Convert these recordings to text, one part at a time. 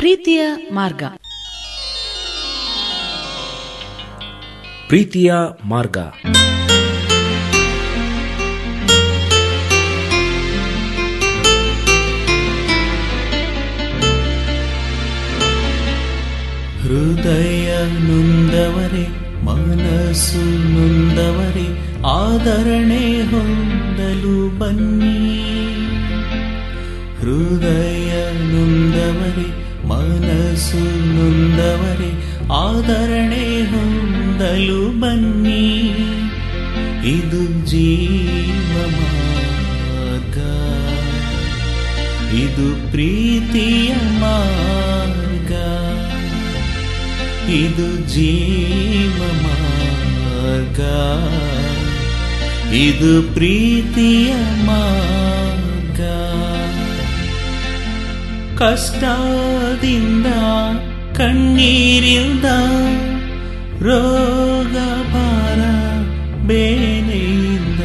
ಪ್ರೀತಿಯ ಮಾರ್ಗ ಪ್ರೀತಿಯ ಮಾರ್ಗ ಹೃದಯ ನೊಂದವರೇ ಮನಸ್ಸು ನೊಂದವರೇ ಆದರಣೆ ಹೊಂದಲು ಬನ್ನಿ ಹೃದಯ ನೊಂದವರೇ ಮನಸ್ಸು ನೊಂದವರೇ ಆದರಣೆ ಹೊಂದಲು ಬನ್ನಿ ಇದು ಜೀವ ಮಾರ್ಗ ಇದು ಪ್ರೀತಿಯ ಮಾರ್ಗ ಇದು ಜೀವ ಮಾರ್ಗ ಇದು ಪ್ರೀತಿಯ ಮಾರ್ಗ ಕಷ್ಟದಿಂದ ಕಣ್ಣೀರಿಂದ ರೋಗ ಭಾರ ಬೇನೆಯಿಂದ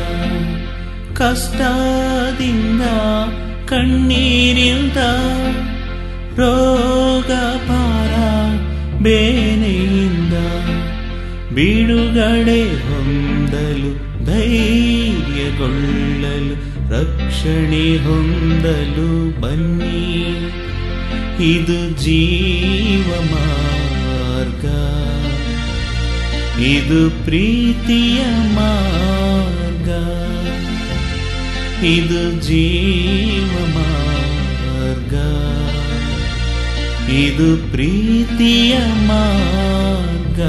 ಕಷ್ಟದಿಂದ ಕಣ್ಣೀರಿಂದ ರೋಗ ಭಾರ ಬೇನೆಯಿಂದ ಬಿಡುಗಡೆ ಹೊಂದಲು ಧೈರ್ಯಗೊಳ್ಳಲು ರಕ್ಷಣೆ ಹೊಂದಲು ಬನ್ನಿ ಇದು ಜೀವ ಮಾರ್ಗ ಇದು ಪ್ರೀತಿಯ ಮಾರ್ಗ ಇದು ಜೀವ ಮಾರ್ಗ ಇದು ಪ್ರೀತಿಯ ಮಾರ್ಗ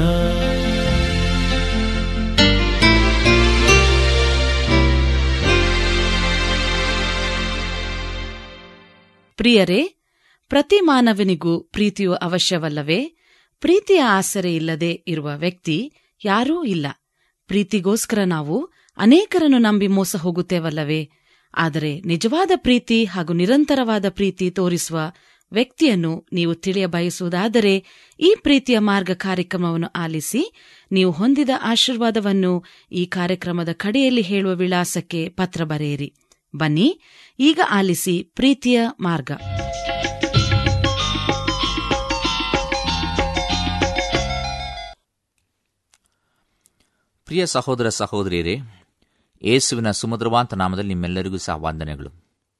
ಪ್ರಿಯರೇ ಪ್ರತಿ ಮಾನವನಿಗೂ ಪ್ರೀತಿಯು ಅವಶ್ಯವಲ್ಲವೇ ಪ್ರೀತಿಯ ಆಸರೆ ಇಲ್ಲದೆ ಇರುವ ವ್ಯಕ್ತಿ ಯಾರೂ ಇಲ್ಲ ಪ್ರೀತಿಗೋಸ್ಕರ ನಾವು ಅನೇಕರನ್ನು ನಂಬಿ ಮೋಸ ಹೋಗುತ್ತೇವಲ್ಲವೇ ಆದರೆ ನಿಜವಾದ ಪ್ರೀತಿ ಹಾಗೂ ನಿರಂತರವಾದ ಪ್ರೀತಿ ತೋರಿಸುವ ವ್ಯಕ್ತಿಯನ್ನು ನೀವು ತಿಳಿಯ ಬಯಸುವುದಾದರೆ ಈ ಪ್ರೀತಿಯ ಮಾರ್ಗ ಕಾರ್ಯಕ್ರಮವನ್ನು ಆಲಿಸಿ ನೀವು ಹೊಂದಿದ ಆಶೀರ್ವಾದವನ್ನು ಈ ಕಾರ್ಯಕ್ರಮದ ಕಡೆಯಲ್ಲಿ ಹೇಳುವ ವಿಳಾಸಕ್ಕೆ ಪತ್ರ ಬರೆಯಿರಿ ಬನ್ನಿ ಈಗ ಆಲಿಸಿ ಪ್ರೀತಿಯ ಮಾರ್ಗ ಪ್ರಿಯ ಸಹೋದರ ಸಹೋದರಿಯರೇ ಯೇಸುವಿನ ಸುಮಧುರವಾಂತ ನಾಮದಲ್ಲಿ ನಿಮ್ಮೆಲ್ಲರಿಗೂ ಸಹ ವಂದನೆಗಳು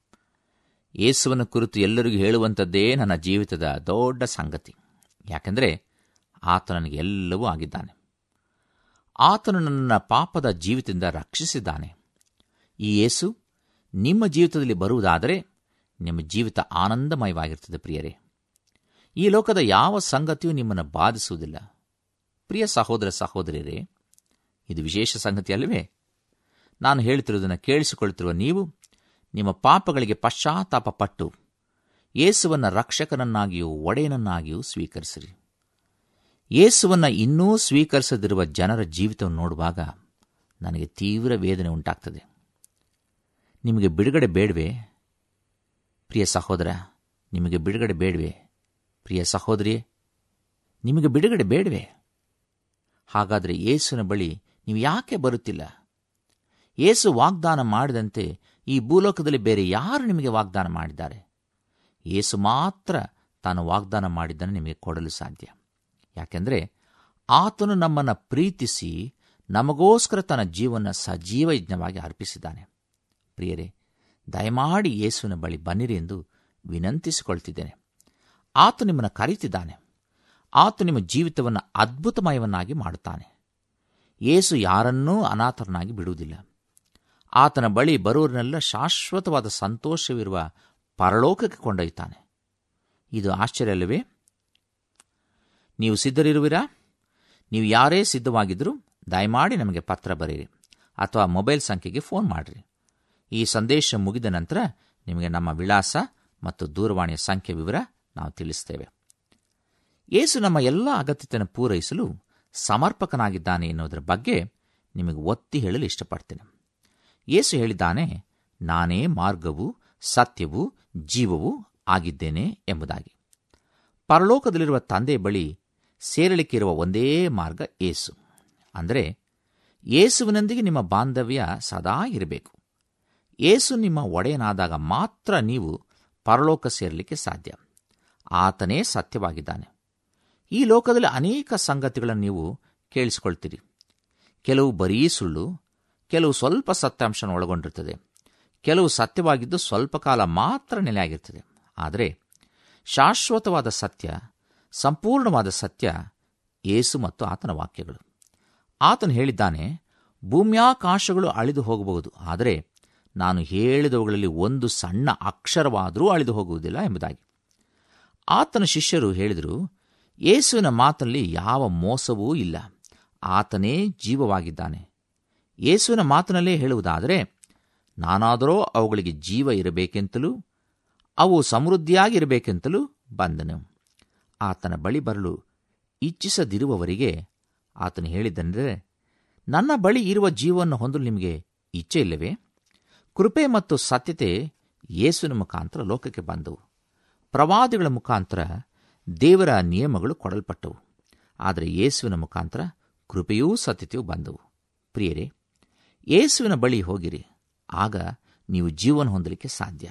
ಯೇಸುವಿನ ಕುರಿತು ಎಲ್ಲರಿಗೂ ಹೇಳುವಂಥದ್ದೇ ನನ್ನ ಜೀವಿತದ ದೊಡ್ಡ ಸಂಗತಿ ಯಾಕೆಂದರೆ ಆತ ನನಗೆ ಎಲ್ಲವೂ ಆಗಿದ್ದಾನೆ ಆತನು ನನ್ನ ಪಾಪದ ಜೀವಿತದಿಂದ ರಕ್ಷಿಸಿದ್ದಾನೆ ಈ ಯೇಸು ನಿಮ್ಮ ಜೀವಿತದಲ್ಲಿ ಬರುವುದಾದರೆ ನಿಮ್ಮ ಜೀವಿತ ಆನಂದಮಯವಾಗಿರ್ತದೆ ಪ್ರಿಯರೇ ಈ ಲೋಕದ ಯಾವ ಸಂಗತಿಯೂ ನಿಮ್ಮನ್ನು ಬಾಧಿಸುವುದಿಲ್ಲ ಪ್ರಿಯ ಸಹೋದರ ಸಹೋದರಿಯರೇ ಇದು ವಿಶೇಷ ಸಂಗತಿ ಅಲ್ಲವೇ ನಾನು ಹೇಳುತ್ತಿರುವುದನ್ನು ಕೇಳಿಸಿಕೊಳ್ಳುತ್ತಿರುವ ನೀವು ನಿಮ್ಮ ಪಾಪಗಳಿಗೆ ಪಶ್ಚಾತ್ತಾಪ ಪಟ್ಟು ಯೇಸುವನ್ನು ರಕ್ಷಕನನ್ನಾಗಿಯೂ ಒಡೆಯನನ್ನಾಗಿಯೂ ಸ್ವೀಕರಿಸಿರಿ ಯೇಸುವನ್ನು ಇನ್ನೂ ಸ್ವೀಕರಿಸದಿರುವ ಜನರ ಜೀವಿತವನ್ನು ನೋಡುವಾಗ ನನಗೆ ತೀವ್ರ ವೇದನೆ ಉಂಟಾಗ್ತದೆ ನಿಮಗೆ ಬಿಡುಗಡೆ ಬೇಡವೇ ಪ್ರಿಯ ಸಹೋದರ ನಿಮಗೆ ಬಿಡುಗಡೆ ಬೇಡವೇ ಪ್ರಿಯ ಸಹೋದರಿಯೇ ನಿಮಗೆ ಬಿಡುಗಡೆ ಬೇಡವೇ ಹಾಗಾದರೆ ಯೇಸುವಿನ ಬಳಿ ನೀವು ಯಾಕೆ ಬರುತ್ತಿಲ್ಲ ಯೇಸು ವಾಗ್ದಾನ ಮಾಡಿದಂತೆ ಈ ಭೂಲೋಕದಲ್ಲಿ ಬೇರೆ ಯಾರು ನಿಮಗೆ ವಾಗ್ದಾನ ಮಾಡಿದ್ದಾರೆ ಯೇಸು ಮಾತ್ರ ತಾನು ವಾಗ್ದಾನ ಮಾಡಿದ್ದನ್ನು ನಿಮಗೆ ಕೊಡಲು ಸಾಧ್ಯ ಯಾಕೆಂದರೆ ಆತನು ನಮ್ಮನ್ನು ಪ್ರೀತಿಸಿ ನಮಗೋಸ್ಕರ ತನ್ನ ಜೀವನ ಸಜೀವ ಯಜ್ಞವಾಗಿ ಅರ್ಪಿಸಿದ್ದಾನೆ ಪ್ರಿಯರೇ ದಯಮಾಡಿ ಯೇಸುವಿನ ಬಳಿ ಬನ್ನಿರಿ ಎಂದು ವಿನಂತಿಸಿಕೊಳ್ತಿದ್ದೇನೆ ಆತ ನಿಮ್ಮನ್ನು ಕರೀತಿದ್ದಾನೆ ಆತ ನಿಮ್ಮ ಜೀವಿತವನ್ನು ಅದ್ಭುತಮಯವನ್ನಾಗಿ ಮಾಡುತ್ತಾನೆ ಯೇಸು ಯಾರನ್ನೂ ಅನಾಥರನ್ನಾಗಿ ಬಿಡುವುದಿಲ್ಲ ಆತನ ಬಳಿ ಬರುವವರನ್ನೆಲ್ಲ ಶಾಶ್ವತವಾದ ಸಂತೋಷವಿರುವ ಪರಲೋಕಕ್ಕೆ ಕೊಂಡೊಯ್ತಾನೆ ಇದು ಆಶ್ಚರ್ಯವಲ್ಲವೇ ನೀವು ಸಿದ್ಧರಿರುವಿರಾ ನೀವು ಯಾರೇ ಸಿದ್ಧವಾಗಿದ್ದರೂ ದಯಮಾಡಿ ನಮಗೆ ಪತ್ರ ಬರೆಯಿರಿ ಅಥವಾ ಮೊಬೈಲ್ ಸಂಖ್ಯೆಗೆ ಫೋನ್ ಮಾಡಿರಿ ಈ ಸಂದೇಶ ಮುಗಿದ ನಂತರ ನಿಮಗೆ ನಮ್ಮ ವಿಳಾಸ ಮತ್ತು ದೂರವಾಣಿಯ ಸಂಖ್ಯೆ ವಿವರ ನಾವು ತಿಳಿಸ್ತೇವೆ ಯೇಸು ನಮ್ಮ ಎಲ್ಲ ಅಗತ್ಯತೆಯನ್ನು ಪೂರೈಸಲು ಸಮರ್ಪಕನಾಗಿದ್ದಾನೆ ಎನ್ನುವುದರ ಬಗ್ಗೆ ನಿಮಗೆ ಒತ್ತಿ ಹೇಳಲು ಇಷ್ಟಪಡ್ತೇನೆ ಯೇಸು ಹೇಳಿದ್ದಾನೆ ನಾನೇ ಮಾರ್ಗವು ಸತ್ಯವೂ ಜೀವವೂ ಆಗಿದ್ದೇನೆ ಎಂಬುದಾಗಿ ಪರಲೋಕದಲ್ಲಿರುವ ತಂದೆ ಬಳಿ ಸೇರಲಿಕ್ಕಿರುವ ಒಂದೇ ಮಾರ್ಗ ಏಸು ಅಂದರೆ ಯೇಸುವಿನೊಂದಿಗೆ ನಿಮ್ಮ ಬಾಂಧವ್ಯ ಸದಾ ಇರಬೇಕು ಏಸು ನಿಮ್ಮ ಒಡೆಯನಾದಾಗ ಮಾತ್ರ ನೀವು ಪರಲೋಕ ಸೇರಲಿಕ್ಕೆ ಸಾಧ್ಯ ಆತನೇ ಸತ್ಯವಾಗಿದ್ದಾನೆ ಈ ಲೋಕದಲ್ಲಿ ಅನೇಕ ಸಂಗತಿಗಳನ್ನು ನೀವು ಕೇಳಿಸಿಕೊಳ್ತೀರಿ ಕೆಲವು ಬರೀ ಸುಳ್ಳು ಕೆಲವು ಸ್ವಲ್ಪ ಸತ್ಯಾಂಶನ ಒಳಗೊಂಡಿರ್ತದೆ ಕೆಲವು ಸತ್ಯವಾಗಿದ್ದು ಸ್ವಲ್ಪ ಕಾಲ ಮಾತ್ರ ನೆಲೆಯಾಗಿರ್ತದೆ ಆದರೆ ಶಾಶ್ವತವಾದ ಸತ್ಯ ಸಂಪೂರ್ಣವಾದ ಸತ್ಯ ಏಸು ಮತ್ತು ಆತನ ವಾಕ್ಯಗಳು ಆತನು ಹೇಳಿದ್ದಾನೆ ಭೂಮ್ಯಾಕಾಶಗಳು ಅಳಿದು ಹೋಗಬಹುದು ಆದರೆ ನಾನು ಹೇಳಿದವುಗಳಲ್ಲಿ ಒಂದು ಸಣ್ಣ ಅಕ್ಷರವಾದರೂ ಅಳಿದು ಹೋಗುವುದಿಲ್ಲ ಎಂಬುದಾಗಿ ಆತನ ಶಿಷ್ಯರು ಹೇಳಿದರು ಯೇಸುವಿನ ಮಾತಲ್ಲಿ ಯಾವ ಮೋಸವೂ ಇಲ್ಲ ಆತನೇ ಜೀವವಾಗಿದ್ದಾನೆ ಯೇಸುವಿನ ಮಾತಿನಲ್ಲೇ ಹೇಳುವುದಾದರೆ ನಾನಾದರೋ ಅವುಗಳಿಗೆ ಜೀವ ಇರಬೇಕೆಂತಲೂ ಅವು ಸಮೃದ್ಧಿಯಾಗಿರಬೇಕೆಂತಲೂ ಬಂದನು ಆತನ ಬಳಿ ಬರಲು ಇಚ್ಛಿಸದಿರುವವರಿಗೆ ಆತನು ಹೇಳಿದ್ದನೆಂದರೆ ನನ್ನ ಬಳಿ ಇರುವ ಜೀವವನ್ನು ಹೊಂದಲು ನಿಮಗೆ ಇಚ್ಛೆ ಇಲ್ಲವೇ ಕೃಪೆ ಮತ್ತು ಸತ್ಯತೆ ಯೇಸುವಿನ ಮುಖಾಂತರ ಲೋಕಕ್ಕೆ ಬಂದವು ಪ್ರವಾದಿಗಳ ಮುಖಾಂತರ ದೇವರ ನಿಯಮಗಳು ಕೊಡಲ್ಪಟ್ಟವು ಆದರೆ ಯೇಸುವಿನ ಮುಖಾಂತರ ಕೃಪೆಯೂ ಸತ್ಯತೆಯೂ ಬಂದವು ಪ್ರಿಯರೇ ಯೇಸುವಿನ ಬಳಿ ಹೋಗಿರಿ ಆಗ ನೀವು ಜೀವನ ಹೊಂದಲಿಕ್ಕೆ ಸಾಧ್ಯ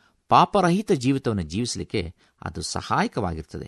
ಪಾಪರಹಿತ ಜೀವಿತವನ್ನು ಜೀವಿಸಲಿಕ್ಕೆ ಅದು ಸಹಾಯಕವಾಗಿರ್ತದೆ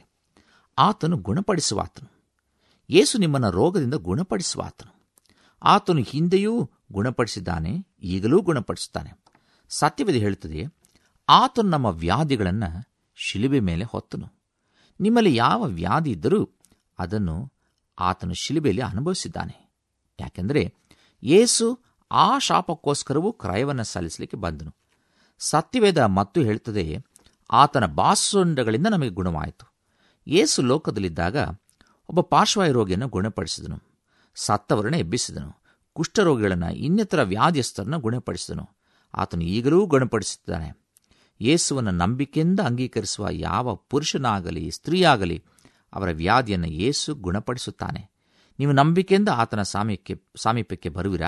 ಆತನು ಗುಣಪಡಿಸುವಾತನು ಯೇಸು ನಿಮ್ಮನ್ನು ರೋಗದಿಂದ ಗುಣಪಡಿಸುವಾತನು ಆತನು ಹಿಂದೆಯೂ ಗುಣಪಡಿಸಿದ್ದಾನೆ ಈಗಲೂ ಗುಣಪಡಿಸುತ್ತಾನೆ ಸತ್ಯವಿದೆ ಹೇಳುತ್ತದೆ ಆತನು ನಮ್ಮ ವ್ಯಾಧಿಗಳನ್ನು ಶಿಲುಬೆ ಮೇಲೆ ಹೊತ್ತನು ನಿಮ್ಮಲ್ಲಿ ಯಾವ ವ್ಯಾಧಿ ಇದ್ದರೂ ಅದನ್ನು ಆತನು ಶಿಲುಬೆಯಲ್ಲಿ ಅನುಭವಿಸಿದ್ದಾನೆ ಯಾಕೆಂದರೆ ಯೇಸು ಆ ಶಾಪಕ್ಕೋಸ್ಕರವೂ ಕ್ರಯವನ್ನು ಸಲ್ಲಿಸಲಿಕ್ಕೆ ಬಂದನು ಸತ್ಯವೇದ ಮತ್ತು ಹೇಳುತ್ತದೆ ಆತನ ಬಾಸುಂಡಗಳಿಂದ ನಮಗೆ ಗುಣವಾಯಿತು ಯೇಸು ಲೋಕದಲ್ಲಿದ್ದಾಗ ಒಬ್ಬ ಪಾರ್ಶ್ವಾಯು ರೋಗಿಯನ್ನು ಗುಣಪಡಿಸಿದನು ಸತ್ತವರನ್ನು ಎಬ್ಬಿಸಿದನು ಕುಷ್ಠರೋಗಿಗಳನ್ನು ಇನ್ನಿತರ ವ್ಯಾಧಿಸ್ಥರನ್ನು ಗುಣಪಡಿಸಿದನು ಆತನು ಈಗಲೂ ಗುಣಪಡಿಸುತ್ತಾನೆ ಯೇಸುವನ್ನು ನಂಬಿಕೆಯಿಂದ ಅಂಗೀಕರಿಸುವ ಯಾವ ಪುರುಷನಾಗಲಿ ಸ್ತ್ರೀಯಾಗಲಿ ಅವರ ವ್ಯಾಧಿಯನ್ನು ಯೇಸು ಗುಣಪಡಿಸುತ್ತಾನೆ ನೀವು ನಂಬಿಕೆಯಿಂದ ಆತನ ಸಾಮೀಪ್ಯಕ್ಕೆ ಸಾಮೀಪ್ಯಕ್ಕೆ ಬರುವಿರಾ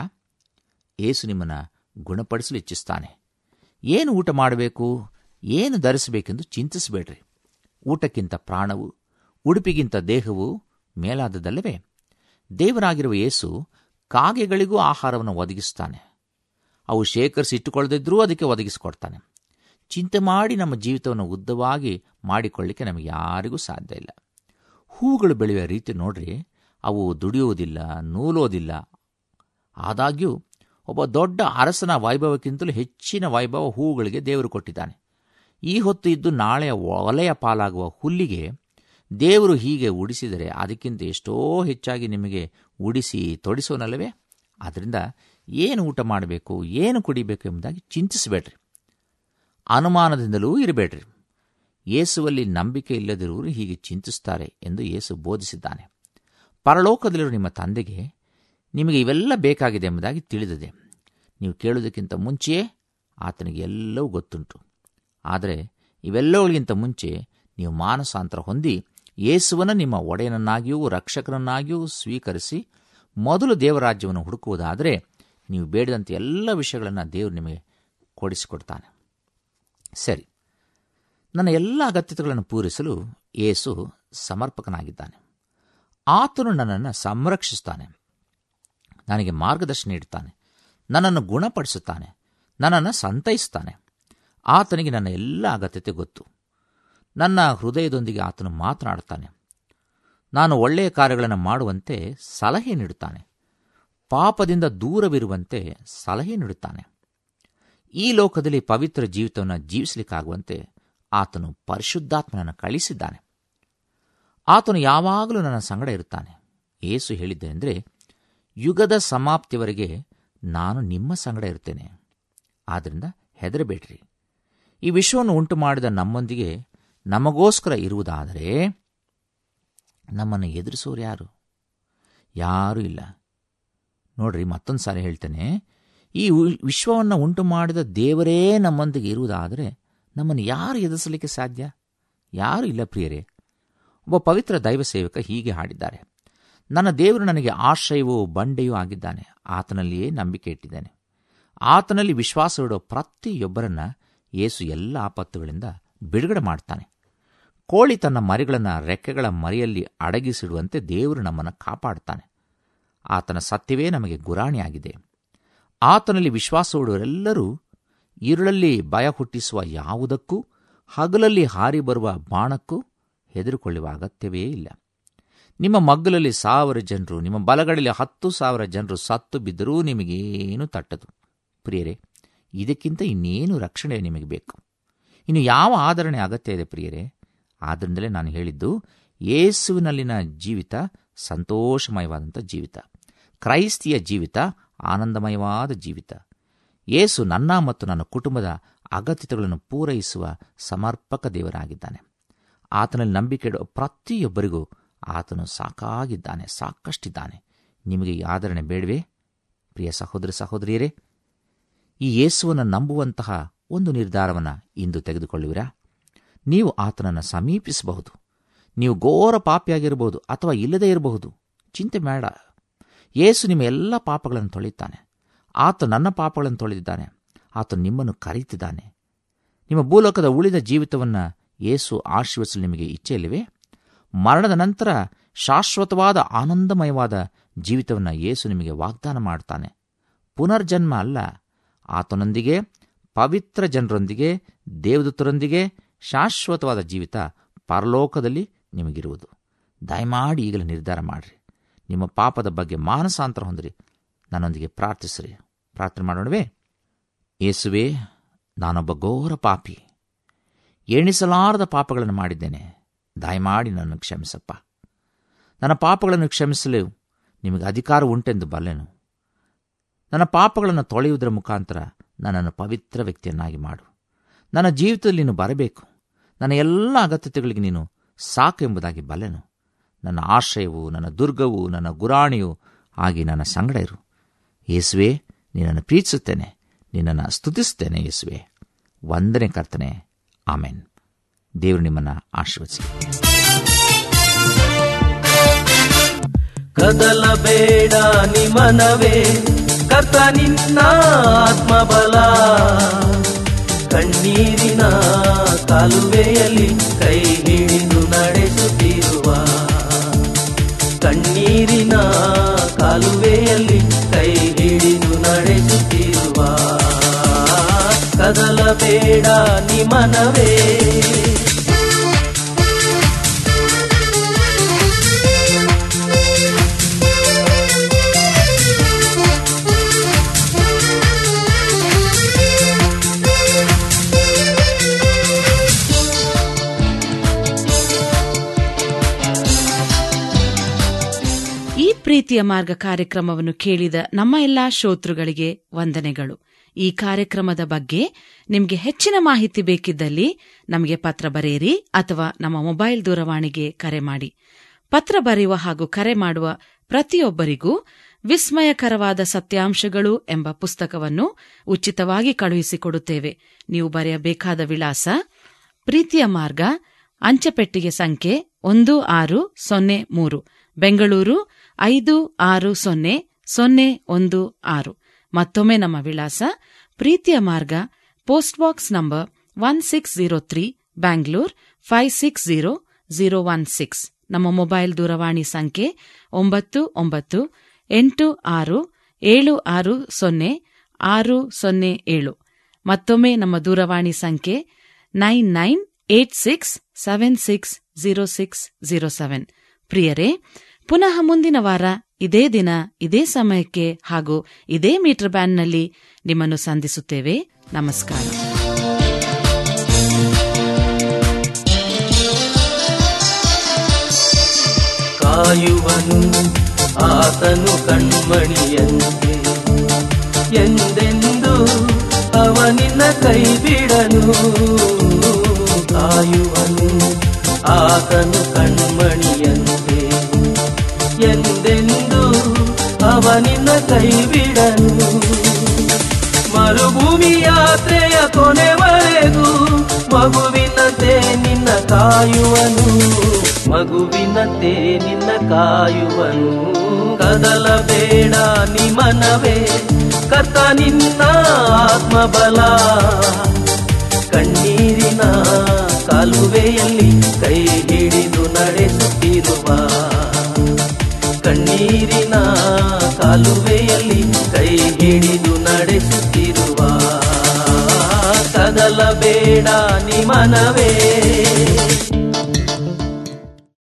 ಯೇಸು ನಿಮ್ಮನ್ನು ಗುಣಪಡಿಸಲು ಇಚ್ಛಿಸ್ತಾನೆ ಏನು ಊಟ ಮಾಡಬೇಕು ಏನು ಧರಿಸಬೇಕೆಂದು ಚಿಂತಿಸಬೇಡ್ರಿ ಊಟಕ್ಕಿಂತ ಪ್ರಾಣವು ಉಡುಪಿಗಿಂತ ದೇಹವು ಮೇಲಾದದಲ್ಲವೇ ದೇವರಾಗಿರುವ ಯೇಸು ಕಾಗೆಗಳಿಗೂ ಆಹಾರವನ್ನು ಒದಗಿಸುತ್ತಾನೆ ಅವು ಶೇಖರಿಸಿ ಇಟ್ಟುಕೊಳ್ಳದಿದ್ರೂ ಅದಕ್ಕೆ ಒದಗಿಸಿಕೊಡ್ತಾನೆ ಚಿಂತೆ ಮಾಡಿ ನಮ್ಮ ಜೀವಿತವನ್ನು ಉದ್ದವಾಗಿ ಮಾಡಿಕೊಳ್ಳಿಕ್ಕೆ ನಮಗೆ ಯಾರಿಗೂ ಸಾಧ್ಯ ಇಲ್ಲ ಹೂಗಳು ಬೆಳೆಯುವ ರೀತಿ ನೋಡ್ರಿ ಅವು ದುಡಿಯುವುದಿಲ್ಲ ನೂಲೋದಿಲ್ಲ ಆದಾಗ್ಯೂ ಒಬ್ಬ ದೊಡ್ಡ ಅರಸನ ವೈಭವಕ್ಕಿಂತಲೂ ಹೆಚ್ಚಿನ ವೈಭವ ಹೂವುಗಳಿಗೆ ದೇವರು ಕೊಟ್ಟಿದ್ದಾನೆ ಈ ಹೊತ್ತು ಇದ್ದು ನಾಳೆಯ ಒಲೆಯ ಪಾಲಾಗುವ ಹುಲ್ಲಿಗೆ ದೇವರು ಹೀಗೆ ಉಡಿಸಿದರೆ ಅದಕ್ಕಿಂತ ಎಷ್ಟೋ ಹೆಚ್ಚಾಗಿ ನಿಮಗೆ ಉಡಿಸಿ ತೊಡಿಸೋನಲ್ಲವೇ ಆದ್ದರಿಂದ ಏನು ಊಟ ಮಾಡಬೇಕು ಏನು ಕುಡಿಬೇಕು ಎಂಬುದಾಗಿ ಚಿಂತಿಸಬೇಡ್ರಿ ಅನುಮಾನದಿಂದಲೂ ಇರಬೇಡ್ರಿ ಯೇಸುವಲ್ಲಿ ನಂಬಿಕೆ ಇಲ್ಲದಿರುವರು ಹೀಗೆ ಚಿಂತಿಸುತ್ತಾರೆ ಎಂದು ಯೇಸು ಬೋಧಿಸಿದ್ದಾನೆ ಪರಲೋಕದಲ್ಲಿರುವ ನಿಮ್ಮ ತಂದೆಗೆ ನಿಮಗೆ ಇವೆಲ್ಲ ಬೇಕಾಗಿದೆ ಎಂಬುದಾಗಿ ತಿಳಿದಿದೆ ನೀವು ಕೇಳುವುದಕ್ಕಿಂತ ಮುಂಚೆಯೇ ಆತನಿಗೆ ಎಲ್ಲವೂ ಗೊತ್ತುಂಟು ಆದರೆ ಇವೆಲ್ಲವುಗಳಿಗಿಂತ ಮುಂಚೆ ನೀವು ಮಾನಸಾಂತರ ಹೊಂದಿ ಯೇಸುವನ್ನು ನಿಮ್ಮ ಒಡೆಯನನ್ನಾಗಿಯೂ ರಕ್ಷಕನನ್ನಾಗಿಯೂ ಸ್ವೀಕರಿಸಿ ಮೊದಲು ದೇವರಾಜ್ಯವನ್ನು ಹುಡುಕುವುದಾದರೆ ನೀವು ಬೇಡಿದಂಥ ಎಲ್ಲ ವಿಷಯಗಳನ್ನು ದೇವರು ನಿಮಗೆ ಕೊಡಿಸಿಕೊಡ್ತಾನೆ ಸರಿ ನನ್ನ ಎಲ್ಲ ಅಗತ್ಯತೆಗಳನ್ನು ಪೂರೈಸಲು ಯೇಸು ಸಮರ್ಪಕನಾಗಿದ್ದಾನೆ ಆತನು ನನ್ನನ್ನು ಸಂರಕ್ಷಿಸುತ್ತಾನೆ ನನಗೆ ಮಾರ್ಗದರ್ಶನ ನೀಡುತ್ತಾನೆ ನನ್ನನ್ನು ಗುಣಪಡಿಸುತ್ತಾನೆ ನನ್ನನ್ನು ಸಂತೈಸುತ್ತಾನೆ ಆತನಿಗೆ ನನ್ನ ಎಲ್ಲ ಅಗತ್ಯತೆ ಗೊತ್ತು ನನ್ನ ಹೃದಯದೊಂದಿಗೆ ಆತನು ಮಾತನಾಡುತ್ತಾನೆ ನಾನು ಒಳ್ಳೆಯ ಕಾರ್ಯಗಳನ್ನು ಮಾಡುವಂತೆ ಸಲಹೆ ನೀಡುತ್ತಾನೆ ಪಾಪದಿಂದ ದೂರವಿರುವಂತೆ ಸಲಹೆ ನೀಡುತ್ತಾನೆ ಈ ಲೋಕದಲ್ಲಿ ಪವಿತ್ರ ಜೀವಿತವನ್ನು ಜೀವಿಸಲಿಕ್ಕಾಗುವಂತೆ ಆತನು ಪರಿಶುದ್ಧಾತ್ಮನನ್ನು ಕಳಿಸಿದ್ದಾನೆ ಆತನು ಯಾವಾಗಲೂ ನನ್ನ ಸಂಗಡ ಇರುತ್ತಾನೆ ಏಸು ಹೇಳಿದ್ದೇನೆಂದರೆ ಯುಗದ ಸಮಾಪ್ತಿವರೆಗೆ ನಾನು ನಿಮ್ಮ ಸಂಗಡ ಇರುತ್ತೇನೆ ಆದ್ದರಿಂದ ಹೆದರಬೇಡ್ರಿ ಈ ವಿಶ್ವವನ್ನು ಉಂಟು ಮಾಡಿದ ನಮ್ಮೊಂದಿಗೆ ನಮಗೋಸ್ಕರ ಇರುವುದಾದರೆ ನಮ್ಮನ್ನು ಎದುರಿಸೋರು ಯಾರು ಯಾರೂ ಇಲ್ಲ ನೋಡ್ರಿ ಮತ್ತೊಂದು ಸಾರಿ ಹೇಳ್ತೇನೆ ಈ ವಿಶ್ವವನ್ನು ಉಂಟು ಮಾಡಿದ ದೇವರೇ ನಮ್ಮೊಂದಿಗೆ ಇರುವುದಾದರೆ ನಮ್ಮನ್ನು ಯಾರು ಎದುರಿಸಲಿಕ್ಕೆ ಸಾಧ್ಯ ಯಾರೂ ಇಲ್ಲ ಪ್ರಿಯರೇ ಒಬ್ಬ ಪವಿತ್ರ ದೈವ ಸೇವಕ ಹೀಗೆ ಹಾಡಿದ್ದಾರೆ ನನ್ನ ದೇವರು ನನಗೆ ಆಶ್ರಯವೂ ಬಂಡೆಯೂ ಆಗಿದ್ದಾನೆ ಆತನಲ್ಲಿಯೇ ನಂಬಿಕೆ ಇಟ್ಟಿದ್ದೇನೆ ಆತನಲ್ಲಿ ವಿಶ್ವಾಸವಿಡುವ ಪ್ರತಿಯೊಬ್ಬರನ್ನ ಯೇಸು ಎಲ್ಲ ಆಪತ್ತುಗಳಿಂದ ಬಿಡುಗಡೆ ಮಾಡ್ತಾನೆ ಕೋಳಿ ತನ್ನ ಮರಿಗಳನ್ನು ರೆಕ್ಕೆಗಳ ಮರಿಯಲ್ಲಿ ಅಡಗಿಸಿಡುವಂತೆ ದೇವರು ನಮ್ಮನ್ನು ಕಾಪಾಡುತ್ತಾನೆ ಆತನ ಸತ್ಯವೇ ನಮಗೆ ಗುರಾಣಿಯಾಗಿದೆ ಆತನಲ್ಲಿ ವಿಶ್ವಾಸವಿಡುವರೆಲ್ಲರೂ ഇരുಳಲ್ಲಿ ಭಯ ಹುಟ್ಟಿಸುವ ಯಾವುದಕ್ಕೂ ಹಗಲಲ್ಲಿ ಹಾರಿ ಬರುವ ಬಾಣಕ್ಕೂ ಹೆದರಿಕೊಳ್ಳುವ ಅಗತ್ಯವೇ ಇಲ್ಲ ನಿಮ್ಮ ಮಗ್ಗಲಲ್ಲಿ ಸಾವಿರ ಜನರು ನಿಮ್ಮ ಬಲಗಡೆಯಲ್ಲಿ ಹತ್ತು ಸಾವಿರ ಜನರು ಸತ್ತು ಬಿದ್ದರೂ ನಿಮಗೇನು ತಟ್ಟದು ಪ್ರಿಯರೇ ಇದಕ್ಕಿಂತ ಇನ್ನೇನು ರಕ್ಷಣೆ ನಿಮಗೆ ಬೇಕು ಇನ್ನು ಯಾವ ಆದರಣೆ ಅಗತ್ಯ ಇದೆ ಪ್ರಿಯರೇ ಆದ್ದರಿಂದಲೇ ನಾನು ಹೇಳಿದ್ದು ಯೇಸುವಿನಲ್ಲಿನ ಜೀವಿತ ಸಂತೋಷಮಯವಾದಂಥ ಜೀವಿತ ಕ್ರೈಸ್ತಿಯ ಜೀವಿತ ಆನಂದಮಯವಾದ ಜೀವಿತ ಯೇಸು ನನ್ನ ಮತ್ತು ನನ್ನ ಕುಟುಂಬದ ಅಗತ್ಯತೆಗಳನ್ನು ಪೂರೈಸುವ ಸಮರ್ಪಕ ದೇವರಾಗಿದ್ದಾನೆ ಆತನಲ್ಲಿ ನಂಬಿಕೆ ಇಡುವ ಪ್ರತಿಯೊಬ್ಬರಿಗೂ ಆತನು ಸಾಕಾಗಿದ್ದಾನೆ ಸಾಕಷ್ಟಿದ್ದಾನೆ ನಿಮಗೆ ಈ ಆದರಣೆ ಬೇಡವೇ ಪ್ರಿಯ ಸಹೋದರ ಸಹೋದರಿಯರೇ ಈ ಯೇಸುವನ್ನು ನಂಬುವಂತಹ ಒಂದು ನಿರ್ಧಾರವನ್ನು ಇಂದು ತೆಗೆದುಕೊಳ್ಳುವಿರಾ ನೀವು ಆತನನ್ನು ಸಮೀಪಿಸಬಹುದು ನೀವು ಘೋರ ಪಾಪಿಯಾಗಿರಬಹುದು ಅಥವಾ ಇಲ್ಲದೇ ಇರಬಹುದು ಚಿಂತೆ ಬೇಡ ಯೇಸು ನಿಮ್ಮ ಎಲ್ಲ ಪಾಪಗಳನ್ನು ತೊಳೆಯುತ್ತಾನೆ ಆತ ನನ್ನ ಪಾಪಗಳನ್ನು ತೊಳೆದಿದ್ದಾನೆ ಆತ ನಿಮ್ಮನ್ನು ಕರೆಯುತ್ತಿದ್ದಾನೆ ನಿಮ್ಮ ಭೂಲೋಕದ ಉಳಿದ ಜೀವಿತವನ್ನು ಯೇಸು ಆಶೀರ್ವಿಸಲು ನಿಮಗೆ ಇಚ್ಛೆ ಇಲ್ಲವೇ ಮರಣದ ನಂತರ ಶಾಶ್ವತವಾದ ಆನಂದಮಯವಾದ ಜೀವಿತವನ್ನು ಯೇಸು ನಿಮಗೆ ವಾಗ್ದಾನ ಮಾಡ್ತಾನೆ ಪುನರ್ಜನ್ಮ ಅಲ್ಲ ಆತನೊಂದಿಗೆ ಪವಿತ್ರ ಜನರೊಂದಿಗೆ ದೇವದೂತರೊಂದಿಗೆ ಶಾಶ್ವತವಾದ ಜೀವಿತ ಪರಲೋಕದಲ್ಲಿ ನಿಮಗಿರುವುದು ದಯಮಾಡಿ ಈಗಲೇ ನಿರ್ಧಾರ ಮಾಡಿರಿ ನಿಮ್ಮ ಪಾಪದ ಬಗ್ಗೆ ಮಾನಸಾಂತರ ಹೊಂದಿರಿ ನನ್ನೊಂದಿಗೆ ಪ್ರಾರ್ಥಿಸ್ರಿ ಪ್ರಾರ್ಥನೆ ಮಾಡೋಣವೇ ಯೇಸುವೆ ನಾನೊಬ್ಬ ಘೋರ ಪಾಪಿ ಎಣಿಸಲಾರದ ಪಾಪಗಳನ್ನು ಮಾಡಿದ್ದೇನೆ ದಯಮಾಡಿ ನನ್ನನ್ನು ಕ್ಷಮಿಸಪ್ಪ ನನ್ನ ಪಾಪಗಳನ್ನು ಕ್ಷಮಿಸಲು ನಿಮಗೆ ಅಧಿಕಾರ ಉಂಟೆಂದು ಬಲ್ಲೆನು ನನ್ನ ಪಾಪಗಳನ್ನು ತೊಳೆಯುವುದರ ಮುಖಾಂತರ ನನ್ನನ್ನು ಪವಿತ್ರ ವ್ಯಕ್ತಿಯನ್ನಾಗಿ ಮಾಡು ನನ್ನ ಜೀವಿತದಲ್ಲಿ ನೀನು ಬರಬೇಕು ನನ್ನ ಎಲ್ಲ ಅಗತ್ಯತೆಗಳಿಗೆ ನೀನು ಸಾಕು ಎಂಬುದಾಗಿ ಬಲ್ಲೆನು ನನ್ನ ಆಶ್ರಯವು ನನ್ನ ದುರ್ಗವು ನನ್ನ ಗುರಾಣಿಯು ಆಗಿ ನನ್ನ ಸಂಗಡ ಇರು ಯೇಸುವೆ ನಿನ್ನನ್ನು ಪ್ರೀತಿಸುತ್ತೇನೆ ನಿನ್ನನ್ನು ಸ್ತುತಿಸುತ್ತೇನೆ ಯೇಸುವೆ ವಂದನೆ ಕರ್ತನೆ ಆಮೇನ್ ದೇವರು ನಿಮ್ಮನ್ನು ಆಶೀರ್ವದಿಸಿ ಕದಲಬೇಡ ನಿಮನವೇ ಕರ್ತ ನಿನ್ನ ಆತ್ಮಬಲ ಕಣ್ಣೀರಿನ ಕಾಲುವೆಯಲ್ಲಿ ಕೈ ಹಿಡಿದು ನಡೆಸುತ್ತಿರುವ ಕಣ್ಣೀರಿನ ಕಾಲುವೆಯಲ್ಲಿ ಕೈ ಹಿಡಿದು ನಡೆಸುತ್ತಿರುವ ಕದಲಬೇಡ ನಿಮನವೇ ಈ ಪ್ರೀತಿಯ ಮಾರ್ಗ ಕಾರ್ಯಕ್ರಮವನ್ನು ಕೇಳಿದ ನಮ್ಮ ಎಲ್ಲಾ ಶ್ರೋತೃಗಳಿಗೆ ವಂದನೆಗಳು ಈ ಕಾರ್ಯಕ್ರಮದ ಬಗ್ಗೆ ನಿಮಗೆ ಹೆಚ್ಚಿನ ಮಾಹಿತಿ ಬೇಕಿದ್ದಲ್ಲಿ ನಮಗೆ ಪತ್ರ ಬರೆಯಿರಿ ಅಥವಾ ನಮ್ಮ ಮೊಬೈಲ್ ದೂರವಾಣಿಗೆ ಕರೆ ಮಾಡಿ ಪತ್ರ ಬರೆಯುವ ಹಾಗೂ ಕರೆ ಮಾಡುವ ಪ್ರತಿಯೊಬ್ಬರಿಗೂ ವಿಸ್ಮಯಕರವಾದ ಸತ್ಯಾಂಶಗಳು ಎಂಬ ಪುಸ್ತಕವನ್ನು ಉಚಿತವಾಗಿ ಕಳುಹಿಸಿಕೊಡುತ್ತೇವೆ ನೀವು ಬರೆಯಬೇಕಾದ ವಿಳಾಸ ಪ್ರೀತಿಯ ಮಾರ್ಗ ಅಂಚೆಪೆಟ್ಟಿಗೆ ಸಂಖ್ಯೆ ಒಂದು ಆರು ಸೊನ್ನೆ ಮೂರು ಬೆಂಗಳೂರು ಐದು ಆರು ಸೊನ್ನೆ ಸೊನ್ನೆ ಒಂದು ಆರು ಮತ್ತೊಮ್ಮೆ ನಮ್ಮ ವಿಳಾಸ ಪ್ರೀತಿಯ ಮಾರ್ಗ post box number one six zero three Bangalore five six zero zero one six ನಮ್ಮ ಮೊಬೈಲ್ ದೂರವಾಣಿ ಸಂಖ್ಯೆ ಒಂಬತ್ತು ಒಂಬತ್ತು ಎಂಟು ಆರು ಏಳು ಆರು ಸೊನ್ನೆ ಆರು ಸೊನ್ನೆ ಏಳು ಮತ್ತೊಮ್ಮೆ ನಮ್ಮ ದೂರವಾಣಿ ಸಂಖ್ಯೆ nine nine eight six seven six zero six zero seven ಪ್ರಿಯರೇ ಪುನಃ ಮುಂದಿನ ವಾರ ಇದೇ ದಿನ ಇದೇ ಸಮಯಕ್ಕೆ ಹಾಗೂ ಇದೇ ಮೀಟರ್ ಬ್ಯಾಂಡ್ನಲ್ಲಿ ನಿಮ್ಮನ್ನು ಸಂಧಿಸುತ್ತೇವೆ ನಮಸ್ಕಾರ ಕಾಯುವನು ಆತನು ಕಣ್ಮಣಿಯಂತೆ ಎಂದೆಂದು ಅವನಿನ್ನ ಕೈ ಬಿಡನು ಕಾಯುವನು ಆತನು ಕಣ್ಮಣಿಯಂತೆ ಎಂದೆಂದು ಅವನಿನ್ನ ಕೈ ಬಿಡನು ಮರುಭೂಮಿ ಯಾತ್ರೆಯ ಕೊನೆವರೆಗೂ ಮಗುವಿನಂತೆ ನಿನ್ನ ಕಾಯುವನು ಮಗುವಿನಂತೆ ನಿನ್ನ ಕಾಯುವನು ಕದಲಬೇಡ ನಿಮನವೇ ಕರ್ತ ನಿನ್ನ ಆತ್ಮಬಲ ಕಣ್ಣೀರಿನ ಕಾಲುವೆಯಲ್ಲಿ ಕೈ ಹಿಡಿದು ನಡೆಸುತ್ತಿರುವ ಕಣ್ಣೀರಿನ ಕಾಲುವೆಯಲ್ಲಿ ಕೈ ಹಿಡಿದು ನಡೆಸುತ್ತಿರುವ ಕದಲಬೇಡ ನಿಮನವೇ